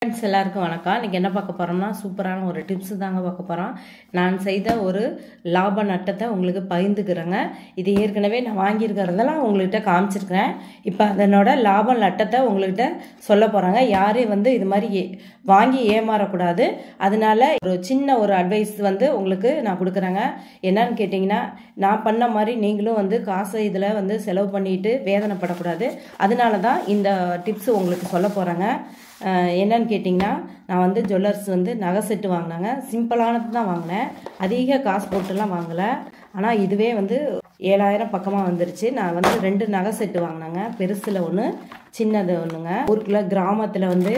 friends எல்லாருக்கும் வணக்கம் இன்றைக்கி என்ன பார்க்க போகிறோம்னா சூப்பரான ஒரு டிப்ஸு தாங்க பார்க்க போகிறோம் நான் செய்த ஒரு லாப நட்டத்தை உங்களுக்கு பகிர்ந்துக்கிறேங்க இது ஏற்கனவே நான் வாங்கியிருக்கிறதெல்லாம் உங்கள்கிட்ட காமிச்சிருக்கிறேன் இப்போ அதனோட லாப நட்டத்தை உங்கள்கிட்ட சொல்ல போகிறாங்க யாரையும் வந்து இது மாதிரி ஏ- வாங்கி ஏமாறக்கூடாது அதனால ஒரு சின்ன ஒரு அட்வைஸ் வந்து உங்களுக்கு நான் கொடுக்குறேங்க என்னன்னு கேட்டிங்கன்னா நான் பண்ண மாதிரி நீங்களும் வந்து காசை இதில் வந்து செலவு பண்ணிட்டு வேதனைப்படக்கூடாது அதனால தான் இந்த டிப்ஸ் உங்களுக்கு சொல்ல போகிறேங்க என்னன்னு கேட்டிங்கன்னா நான் வந்து ஜுவல்லர்ஸ் வந்து நகை செட்டு வாங்கினாங்க சிம்பிளானது தான் வாங்கினேன் அதிக காசு போட்டுலாம் வாங்கலை ஆனால் இதுவே வந்து ஏழாயிரம் பக்கமாக வந்துருச்சு நான் வந்து ரெண்டு நகை செட்டு வாங்கினாங்க பெருசில் ஒன்று சின்னது ஒன்றுங்க ஊருக்குள்ள கிராமத்தில் வந்து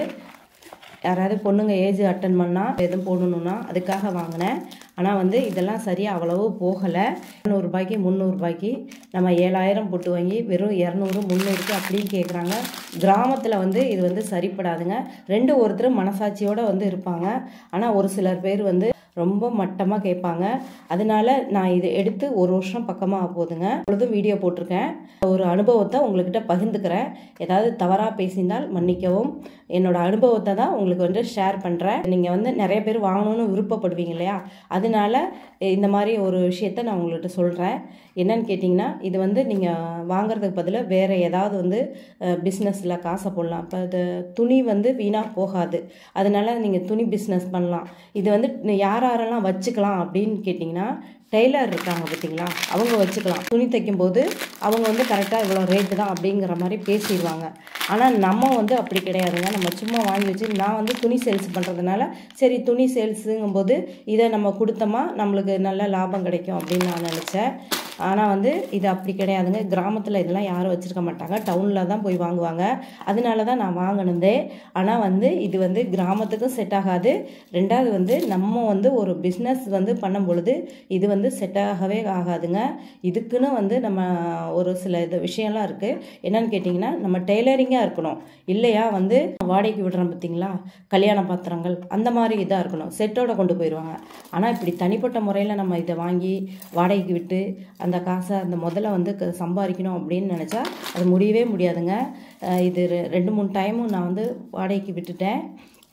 யாராவது பொண்ணுங்க ஏஜ் அட்டன் பண்ணால் எதுவும் போடணும்னா அதுக்காக வாங்கினேன் ஆனால் வந்து இதெல்லாம் சரியாக அவ்வளவு போகலை இரநூறுபாய்க்கு முந்நூறுபாய்க்கு நம்ம ஏழாயிரம் போட்டு வாங்கி வெறும் இரநூறு முந்நூறுக்கு அப்படின்னு கேட்குறாங்க கிராமத்தில் வந்து இது வந்து சரிப்படாதுங்க ரெண்டு ஒருத்தர் மனசாட்சியோடு வந்து இருப்பாங்க ஆனால் ஒரு சிலர் பேர் வந்து ரொம்ப மட்டமாக கேட்பாங்க அதனால நான் இது எடுத்து ஒரு வருஷம் பக்கமாக போகுதுங்க பொழுதும் வீடியோ போட்டிருக்கேன் ஒரு அனுபவத்தை உங்கள்கிட்ட பகிர்ந்துக்கிறேன் ஏதாவது தவறாக பேசியிருந்தால் மன்னிக்கவும் என்னோட அனுபவத்தை தான் உங்களுக்கு வந்து ஷேர் பண்ணுறேன் நீங்கள் வந்து நிறைய பேர் வாங்கணும்னு விருப்பப்படுவீங்க இல்லையா அதனால இந்த மாதிரி ஒரு விஷயத்த நான் உங்கள்கிட்ட சொல்கிறேன் என்னன்னு கேட்டிங்கன்னா இது வந்து நீங்கள் வாங்குறதுக்கு பதிலாக வேறு ஏதாவது வந்து பிஸ்னஸில் காசை போடலாம் இப்போ இது துணி வந்து வீணாக போகாது அதனால நீங்கள் துணி பிஸ்னஸ் பண்ணலாம் இது வந்து யார் யாரெல்லாம் வச்சுக்கலாம் அப்படின்னு கேட்டிங்கன்னா டெய்லர் இருக்காங்க பார்த்தீங்களா அவங்க வச்சுக்கலாம் துணி தைக்கும்போது அவங்க வந்து கரெக்டாக இவ்வளோ ரேட்டு தான் அப்படிங்கிற மாதிரி பேசிடுவாங்க ஆனால் நம்ம வந்து அப்படி கிடையாதுங்க நம்ம சும்மா வாங்கி வச்சு நான் வந்து துணி சேல்ஸ் பண்ணுறதுனால சரி துணி சேல்ஸுங்கும்போது இதை நம்ம கொடுத்தோமா நம்மளுக்கு நல்ல லாபம் கிடைக்கும் அப்படின்னு நான் நினச்சேன் ஆனால் வந்து இது அப்படி கிடையாதுங்க கிராமத்தில் இதெல்லாம் யாரும் வச்சுருக்க மாட்டாங்க டவுனில் தான் போய் வாங்குவாங்க அதனால தான் நான் வாங்கினதே ஆனால் வந்து இது வந்து கிராமத்துக்கும் செட் ஆகாது ரெண்டாவது வந்து நம்ம வந்து ஒரு பிஸ்னஸ் வந்து பண்ணும் பொழுது இது வந்து செட் ஆகவே ஆகாதுங்க இதுக்குன்னு வந்து நம்ம ஒரு சில இது விஷயம்லாம் இருக்குது என்னன்னு கேட்டிங்கன்னா நம்ம டெய்லரிங்காக இருக்கணும் இல்லையா வந்து வாடகைக்கு விடுறோம் பார்த்தீங்களா கல்யாண பாத்திரங்கள் அந்த மாதிரி இதாக இருக்கணும் செட்டோட கொண்டு போயிடுவாங்க ஆனால் இப்படி தனிப்பட்ட முறையில் நம்ம இதை வாங்கி வாடகைக்கு விட்டு அந்த காசை அந்த முதல்ல வந்து க- சம்பாதிக்கணும் அப்படின்னு நினச்சா அது முடியவே முடியாதுங்க அஹ் இது ரெ- ரெண்டு மூணு டைமும் நான் வந்து வாடகைக்கு விட்டுட்டேன்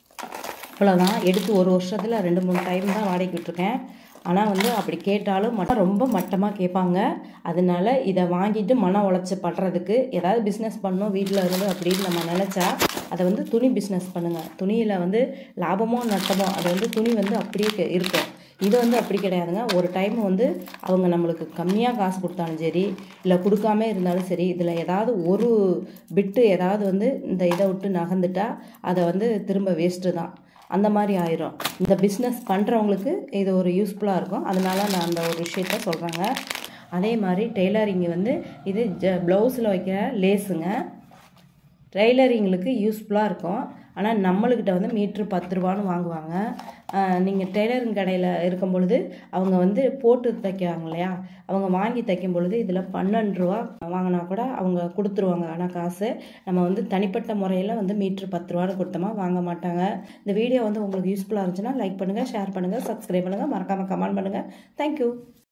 அவ்வளோதான் எடுத்து ஒரு வருஷத்தில் ரெண்டு மூணு டைம் தான் வாடகைக்கு விட்டுருக்கேன் ஆனால் வந்து அப்படி கேட்டாலும் மட்டம் ரொம்ப மட்டமாக கேட்பாங்க அதனால இதை வாங்கிட்டு மன உளைச்சி படுறதுக்கு ஏதாவது பிஸ்னஸ் பண்ணணும் வீட்டில் இருந்து அப்படின்னு நம்ம நினச்சா அதை வந்து துணி பிஸ்னஸ் பண்ணுங்கள் துணியில் வந்து லாபமோ நட்டமோ அது வந்து துணி வந்து அப்படியே கே- இருக்கும் இது வந்து அப்படி கிடையாதுங்க ஒரு டைம் வந்து அவங்க நம்மளுக்கு கம்மியாக காசு கொடுத்தாலும் சரி இல்லை கொடுக்காம இருந்தாலும் சரி இதில் ஏதாவது ஒரு பிட்டு ஏதாவது வந்து இந்த இதை விட்டு நகர்ந்துட்டா அதை வந்து திரும்ப வேஸ்ட்டு தான் அந்த மாதிரி ஆயிரும் இந்த பிஸ்னஸ் பண்ணுறவங்களுக்கு இது ஒரு யூஸ்ஃபுல்லாக இருக்கும் அதனால நான் அந்த ஒரு விஷயத்த சொல்கிறேங்க அதே மாதிரி டெய்லரிங் வந்து இது ஜ ப்ளவுஸில் வைக்கிற லேஸுங்க டெய்லரிங்களுக்கு யூஸ்ஃபுல்லாக இருக்கும் ஆனால் நம்மளுக்கிட்ட வந்து மீட்ரு பத்து ரூபான்னு வாங்குவாங்க நீங்கள் டெய்லரிங் கடையில் இருக்கும் பொழுது அவங்க வந்து போட்டு தைக்கிறாங்க இல்லையா அவங்க வாங்கி தைக்கும் பொழுது இதில் பன்னெண்டு ரூபா வாங்கினா கூட அவங்க கொடுத்துருவாங்க ஆனால் காசு நம்ம வந்து தனிப்பட்ட முறையில் வந்து மீட்ரு பத்து ரூபான்னு கொடுத்தோமா வாங்க மாட்டாங்க இந்த வீடியோ வந்து உங்களுக்கு யூஸ்ஃபுல்லாக இருந்துச்சுன்னா லைக் பண்ணுங்கள் ஷேர் பண்ணுங்கள் சப்ஸ்கிரைப் பண்ணுங்கள் மறக்காமல் கமெண்ட் பண்ணுங்கள் தேங்க்யூ